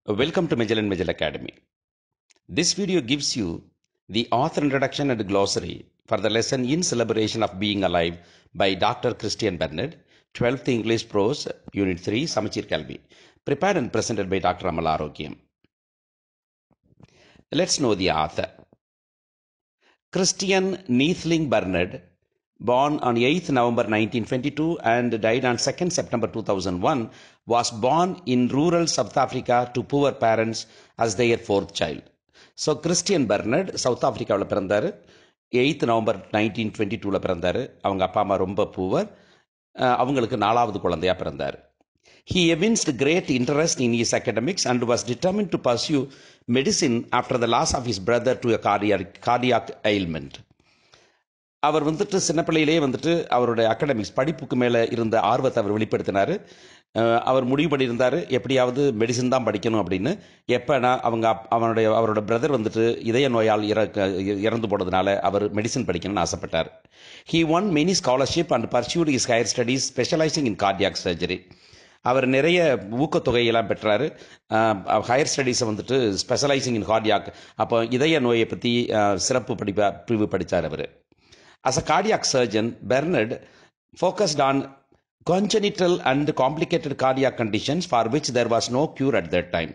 Welcome to Magellan Magellan Academy. This video gives you the author introduction and glossary for the lesson in celebration of being alive by Dr. Christian Bernard, 12th English Prose, Unit 3, Samachir Kalvi, prepared and presented by Dr. Amala Arogyam. Let's know the author. Christian Neethling Bernard, born on 8th November 1922 and died on 2nd September 2001, was born in rural South Africa to poor parents as their fourth child. So Christian Barnard south ஆஃப்ரிக்காவில் பிறந்தார் eight November nineteen twenty டூவில் பிறந்தார் அவங்க அப்பா அம்மா ரொம்ப poor அவங்களுக்கு நாலாவது குழந்தையாக பிறந்தார் He evinced great interest in his academics and was determined to pursue medicine after the loss of his brother to a cardiac, cardiac ailment. அவர் வந்துட்டு சின்ன பிள்ளையிலே வந்துட்டு அவருடைய அகாடமிக்ஸ் படிப்புக்கு மேலே இருந்த ஆர்வத்தை அவர் வெளிப்படுத்தினார் அவர் முடிவு பண்ணியிருந்தார் எப்படியாவது மெடிசன் தான் படிக்கணும் அப்படின்னு எப்போனா அவங்க அவனுடைய அவரோட பிரதர் வந்துட்டு இதய நோயால் இறக்க இறந்து போனதுனால அவர் மெடிசன் படிக்கணும்னு ஆசைப்பட்டார் he won many scholarship and pursued his higher studies specialising in cardiac surgery அவர் நிறைய ஊக்கத்தொகையெல்லாம் பெற்றார் ஹையர் ஸ்டடீஸை வந்துட்டு ஸ்பெஷலைசிங் இன் கார்டியாக் அப்போ இதய நோயை பற்றி சிறப்பு படிப்பா பிரிவு படித்தார் அவர் As a cardiac surgeon, Bernard focused on congenital and complicated cardiac conditions for which there was no cure at that time.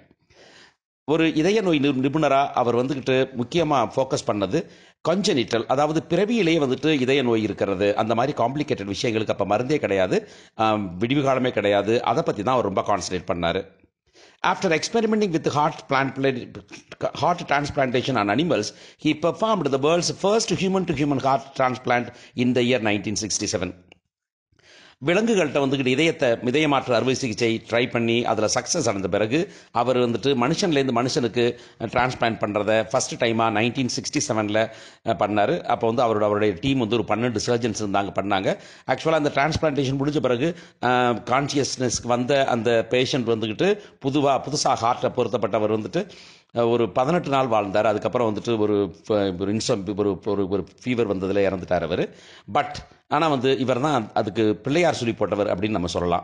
ஒரு இதய நோய் நிபுணராக அவர் வந்துக்கிட்டு முக்கியமாக ஃபோக்கஸ் பண்ணது கஞ்சனிட்டல் அதாவது பிறவியிலேயே வந்துட்டு இதய நோய் இருக்கிறது அந்த மாதிரி காம்ப்ளிகேட்டட் விஷயங்களுக்கு அப்போ மருந்தே கிடையாது விடிவு காலமே கிடையாது அதை பற்றி தான் அவர் ரொம்ப கான்சன்ட்ரேட் பண்ணார் After experimenting with heart, plant, heart transplantation on animals, he performed the world's first human to human heart transplant in the year 1967. விலங்குகள்கிட்ட வந்துக்கிட்டு இதயத்தை இதய மாற்று அறுவை சிகிச்சை ட்ரை பண்ணி அதில் சக்ஸஸ் அடைந்த பிறகு அவர் வந்துட்டு மனுஷன்லேருந்து மனுஷனுக்கு டிரான்ஸ்பிளான்ட் பண்ணுறத ஃபஸ்ட் டைமாக நைன்டீன் சிக்ஸ்டி செவனில் பண்ணார் அப்போ வந்து அவரோட அவருடைய டீம் வந்து ஒரு பன்னெண்டு சர்ஜன்ஸ் இருந்தாங்க பண்ணாங்க ஆக்சுவலாக அந்த டிரான்ஸ்பிளான்டேஷன் முடிஞ்ச பிறகு கான்சியஸ்னஸ்க்கு வந்த அந்த பேஷண்ட் வந்துக்கிட்டு புதுவாக புதுசாக ஹார்ட்டை பொருத்தப்பட்டவர் வந்துட்டு ஒரு பதினெட்டு நாள் வாழ்ந்தார் அதுக்கப்புறம் வந்துட்டு ஒரு ஒரு இன்சம் ஒரு ஒரு ஒரு ஃபீவர் வந்ததில் இறந்துட்டார் அவர் பட் ஆனால் வந்து இவர் தான் அதுக்கு பிள்ளையார் சொல்லி போட்டவர் அப்படின்னு நம்ம சொல்லலாம்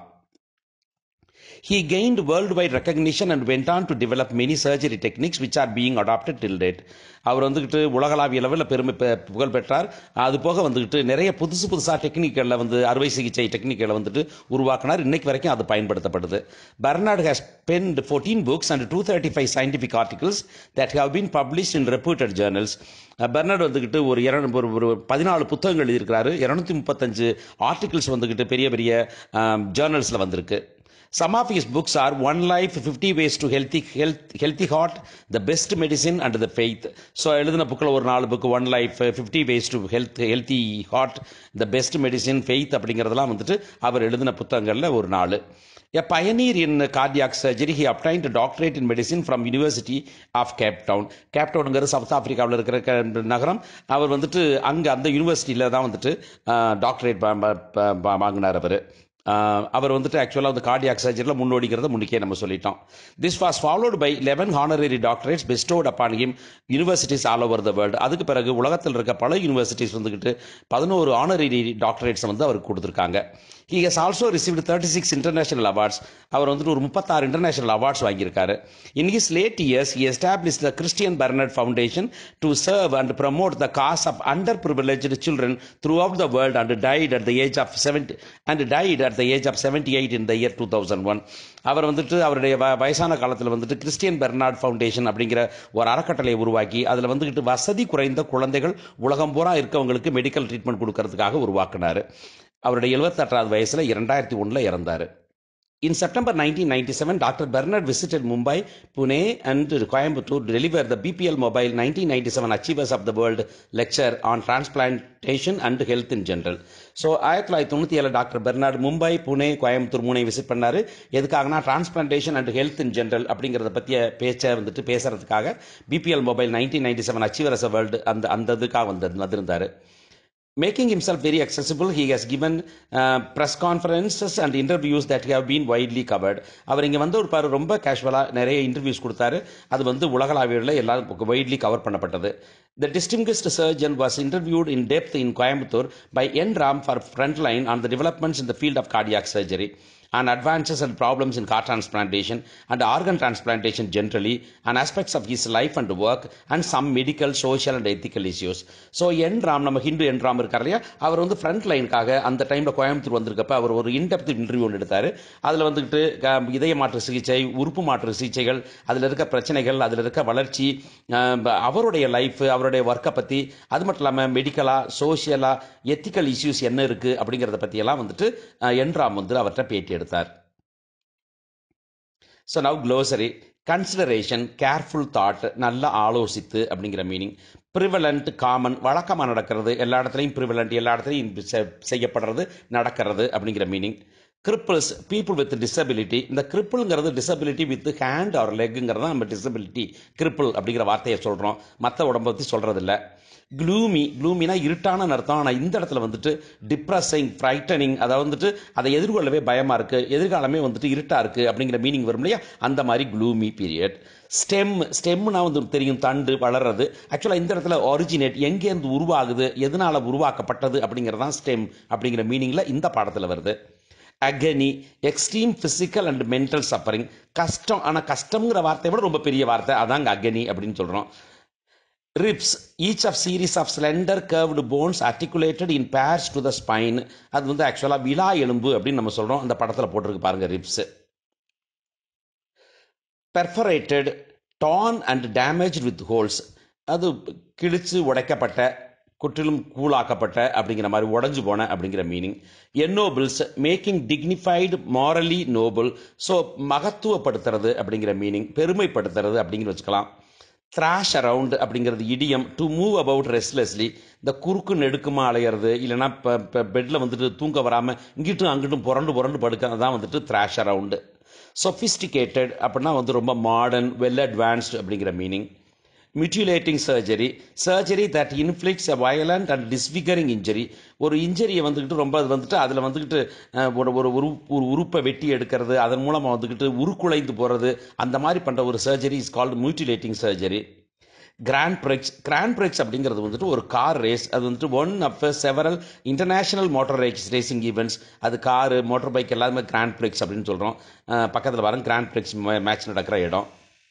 He gained worldwide recognition and went on to develop many surgery techniques which are being adopted till date. அவர் வந்துக்கிட்டு உலகளாவிய லெவலில் பெருமை புகழ் பெற்றார் அது போக வந்துக்கிட்டு நிறைய புதுசு புதுசாக டெக்னிக்களில் வந்து அறுவை சிகிச்சை டெக்னிக்களை வந்துட்டு உருவாக்கினார் இன்னைக்கு வரைக்கும் அது பயன்படுத்தப்படுது Barnard has penned fourteen books and two thirty five scientific articles that have been publish in reputed journals Barnard வந்துக்கிட்டு ஒரு இரண்டு ஒரு ஒரு பதினாலு புத்தகங்கள் எழுதியிருக்கிறாரு இரநூத்தி முப்பத்தஞ்சு ஆர்டிகிள்ஸ் வந்துக்கிட்டு பெரிய பெரிய ஜேர்னல்ஸில் வந்திருக்கு Some of his books are One Life, 50 Ways to Healthy, Health, Healthy Heart, The Best Medicine and The Faith. So எழுதின புக்கில் ஒரு நாலு புக்கு one life fifty ways to health healthy heart the best medicine faith அப்படிங்கிறதெல்லாம் வந்துட்டு அவர் எழுதின புத்தகங்களில் ஒரு நாலு A pioneer in cardiac surgery, he obtained a doctorate in medicine from University of Cape Town. Cape டவுனுங்கிறது சவுத் ஆப்பிரிக்காவில் இருக்கிற நகரம் அவர் வந்துட்டு அங்கே அந்த யூனிவர்சிட்டியில் தான் வந்துட்டு டாக்டரேட் வாங்கினார் அவர் அவர் வந்துட்டு ஆக்சுவலாக வந்து கார்டியாக் சர்ஜரியில் முன்னோடிக்கிறத முன்னிக்கே நம்ம சொல்லிட்டோம் this was followed by eleven honorary doctorates bestowed upon him universities all over the world அதுக்கு பிறகு உலகத்தில் இருக்க பல யூனிவர்சிட்டிஸ் வந்துக்கிட்டு பதினோரு ஆனரரி டாக்டரேட்ஸ் வந்து அவருக்கு கொடுத்துருக்காங்க he has also received thirty six international awards அவர் வந்துட்டு ஒரு முப்பத்தாறு இன்டர்நேஷனல் அவார்ட்ஸ் வாங்கியிருக்காரு in his late years he establish the Christian Barnard foundation to serve and promote the cause of underprivileged children throughout the world and died at the age of seventy and died at the age of seventy eight in the year two thousand one அவர் வந்துட்டு அவருடைய வயசான காலத்தில் வந்துட்டு Christian Bernard foundation அப்படிங்கிற ஒரு அறக்கட்டளையை உருவாக்கி அதில் வந்துக்கிட்டு வசதி குறைந்த குழந்தைகள் உலகம் பூரா இருக்கவங்களுக்கு மெடிக்கல் ட்ரீட்மெண்ட் கொடுக்கறதுக்காக உருவாக்குனார் அவருடைய எழுபத்தெட்டாவது வயசில் இரண்டாயிரத்தி ஒன்றில் இறந்தார் In September 1997, Dr. Bernard visited Mumbai, Pune, and Coimbatore to deliver the BPL Mobile 1997 Achievers of the World lecture on transplantation and health in general. So ஆயிரத்தி தொள்ளாயிரத்தி தொண்ணூற்றி ஏழு டாக்டர் பெர்னார்டு மும்பை புனே கோயம்புத்தூர் மூணை விசிட் பண்ணார் எதுக்காகனா transplantation and health in general அப்படிங்கிறத பற்றிய பேச்சை வந்துட்டு பேசுறதுக்காக BPL mobile nineteen ninety seven achievers world அந்த அந்த இதுக்காக வந்து வந்திருந்தார் Making himself very accessible, he has given uh, press conferences and interviews that have been widely covered. அவர் இங்கே வந்து ஒரு பாரு ரொம்ப கேஷுவலாக நிறைய இன்டர்வியூஸ் கொடுத்தாரு அது வந்து உலகளாவியில் எல்லாரும் வைட்லி கவர் பண்ணப்பட்டது The distinguished surgeon was interviewed in depth in Coimbatore by N. Ram for Frontline on the developments in the field of cardiac surgery. and advances and problems in car transplantation and organ transplantation generally and aspects of his life and work and some medical, social and ethical issues. So N Ram நம்ம ஹிந்து என் ராம் இருக்கார் இல்லையா அவர் வந்து front லைனுக்காக அந்த டைமில் கோயம்புத்தூர் வந்திருக்கப்ப அவர் ஒரு in-depth interview ஒன்று எடுத்தார் அதில் வந்துக்கிட்டு க- இதய மாற்று சிகிச்சை உறுப்பு மாற்று சிகிச்சைகள் அதில் இருக்க பிரச்சனைகள் அதில் இருக்க வளர்ச்சி அஹ், ப- அவருடைய லைஃப் அவருடைய ஒர்க்கை பற்றி அது மட்டும் இல்லாமல் மெடிக்கலாக சோஷியலாக எத்திக்கல் இஷ்யூஸ் என்ன இருக்குது அப்படிங்கிறத பற்றியெல்லாம் வந்துட்டு அஹ், என் ராம் வந்து அவர்கிட்ட பேட்டி எடுத்தார் so now closely consideration careful thought நல்லா ஆலோசித்து அப்படிங்கிற மீனிங் ப்ரிவலண்ட் காமன் வழக்கமாக நடக்கிறது எல்லா இடத்துலையும் ப்ரிவலண்ட் எல்லா இடத்துலையும் செ- செய்யப்படுறது நடக்கிறது அப்படிங்கிற meaning cripples people with disability இந்த கிரிப்பிள்ங்கிறது டிசபிலிட்டி வித் ஹேண்ட் ஆர் லெக்குங்கிறது தான் நம்ம டிசபிலிட்டி கிரிப்பிள் அப்படிங்கிற வார்த்தையை சொல்கிறோம் மற்ற உடம்பை பற்றி சொல்கிறதில்ல க்ளூமி க்ளூமினா இருட்டான அர்த்தம் ஆனால் இந்த இடத்துல வந்துட்டு டிப்ரெஸிங் ஃப்ரைட்டனிங் அதை வந்துட்டு அதை எதிர்கொள்ளவே பயமாக இருக்குது எதிர்காலமே வந்துட்டு இருட்டாக இருக்குது அப்படிங்கிற மீனிங் வரும் இல்லையா அந்த மாதிரி க்ளூமி பீரியட் ஸ்டெம் ஸ்டெம்னா வந்து தெரியும் தண்டு வளர்றது ஆக்சுவலாக இந்த இடத்துல ஒரிஜினேட் எங்கேருந்து உருவாகுது எதனால் உருவாக்கப்பட்டது அப்படிங்கிறது தான் ஸ்டெம் அப்படிங்கிற மீனிங்கில் இந்த பாடத்தில் வருது agony extreme physical and mental suffering கஷ்டம் ஆனால் கஷ்டம்ங்கிற வார்த்தையை விட ரொம்ப பெரிய வார்த்தை அதாங்க அகனி அப்படின்னு சொல்கிறோம் ribs each of series of slender curved bones articulated in pairs to the spine அது வந்து ஆக்சுவலாக விலா எலும்பு அப்படின்னு நம்ம சொல்கிறோம் அந்த படத்தில் போட்டிருக்கு பாருங்க rips perforated torn and damage with holes அது கிழிச்சு உடைக்கப்பட்ட குற்றிலும் கூழாக்கப்பட்ட அப்படிங்கிற மாதிரி உடைஞ்சு போன அப்படிங்கிற meaning ennobles making dignified morally noble so மகத்துவப்படுத்துறது அப்படிங்கிற மீனிங் பெருமைப்படுத்துறது அப்படிங்கிற வச்சுக்கலாம் த்ராஷ் அரவுண்ட் அப்படிங்கிறது idiom to move about restlessly இந்த குறுக்கு நெடுக்குமா அலையிறது இல்லைன்னா இப்போ பெட்டில் வந்துட்டு தூங்க வராமல் இங்கிட்டும் அங்கிட்டும் புரண்டு புரண்டு படுக்க தான் வந்துட்டு த்ராஷ் அரவுண்டு சொஃபிஸ்டிகேட்டட் அப்படின்னா வந்து ரொம்ப மாடர்ன் வெல் அட்வான்ஸ்டு அப்படிங்கிற meaning mutilating surgery surgery that inflicts a violent and disfiguring injury ஒரு இன்ஜரியை வந்துக்கிட்டு ரொம்ப அது வந்துட்டு அதில் வந்துக்கிட்டு அஹ், ஒரு ஒரு உரு ஒரு உறுப்பை வெட்டி எடுக்கிறது அதன் மூலமாக வந்துக்கிட்டு உருக்குலைந்து போகிறது அந்த மாதிரி பண்ணுற ஒரு surgery is called mutilating surgery grand prix grand prix அப்படிங்கிறது வந்துட்டு ஒரு கார் ரேஸ் அது வந்துட்டு one of several international motor race racing events அது காரு மோட்டார் பைக் எல்லாமே கிராண்ட் பிரிக்ஸ் அப்படின்னு சொல்கிறோம் பக்கத்தில் பாருங்க கிராண்ட் பிரிக்ஸ் மேட்ச் நடக்கிற இடம்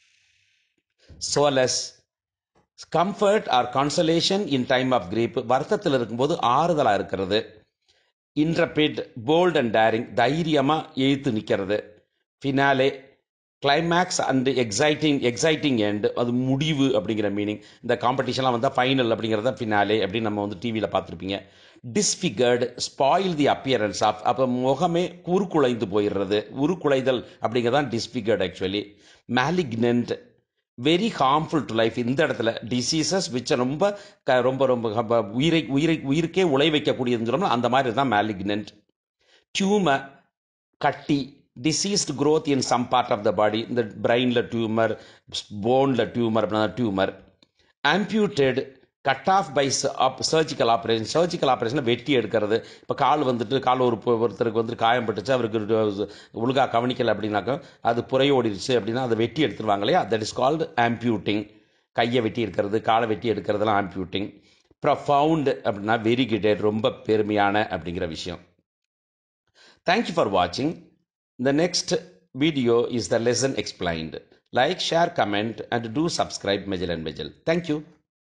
solace comfort or consolation in time of grief வருத்தத்தில் இருக்கும்போது ஆறுதலாக இருக்கிறது இன்ட்ரபிட் போல்ட் அண்ட் டேரிங் தைரியமாக எழுத்து நிற்கிறது finale climax and exciting exciting end அது முடிவு அப்படிங்கிற மீனிங் இந்த காம்படிஷன்லாம் வந்தால் ஃபைனல் அப்படிங்கிறத ஃபினாலே அப்படின்னு நம்ம வந்து டிவியில் பார்த்துருப்பீங்க disfigured spoil the appearance of அப்போ முகமே உருக்குலைந்து போயிடுறது உருக்குலைதல் அப்படிங்கிறது தான் disfigured actually malignant very harmful to life இந்த இடத்துல டிசீசஸ் விச் ரொம்ப க- ரொம்ப ரொம்ப ரொம்ப உயிரை உயிரை உயிருக்கே உழை வைக்கக்கூடியதுன்னு சொல்லணும் அந்த மாதிரி தான் மேலிக்னன்ட் டியூமர் கட்டி diseased growth in some part of the body இந்த பிரெயினில் டியூமர் போனில் டியூமர் அப்படின்னா tumour amputated cut off by surgical operation surgical ஆப்ரேஷனில் வெட்டி எடுக்கிறது இப்போ கால் வந்துட்டு கால் ஒரு பொ- ஒருத்தருக்கு வந்து காயம் பட்டுச்சு அவருக்கு ஒழுங்காக கவனிக்கலை அப்படின்னாக்கா அது புறையோடிடுச்சு அப்படின்னா அதை வெட்டி எடுத்துருவாங்க இல்லையா தட் இஸ் கால்டு ஆம்பியூட்டிங் கையை வெட்டி எடுக்கிறது காலை வெட்டி எடுக்கிறதுலாம் ஆம்பியூட்டிங் ப்ரொஃபவுண்ட் அப்படின்னா வெரி கிட்டட் ரொம்ப பெருமையான அப்படிங்கிற விஷயம் Thank you for watching. The next video is the lesson explained. Like, share, comment, and do subscribe Majel and Majel. Thank you.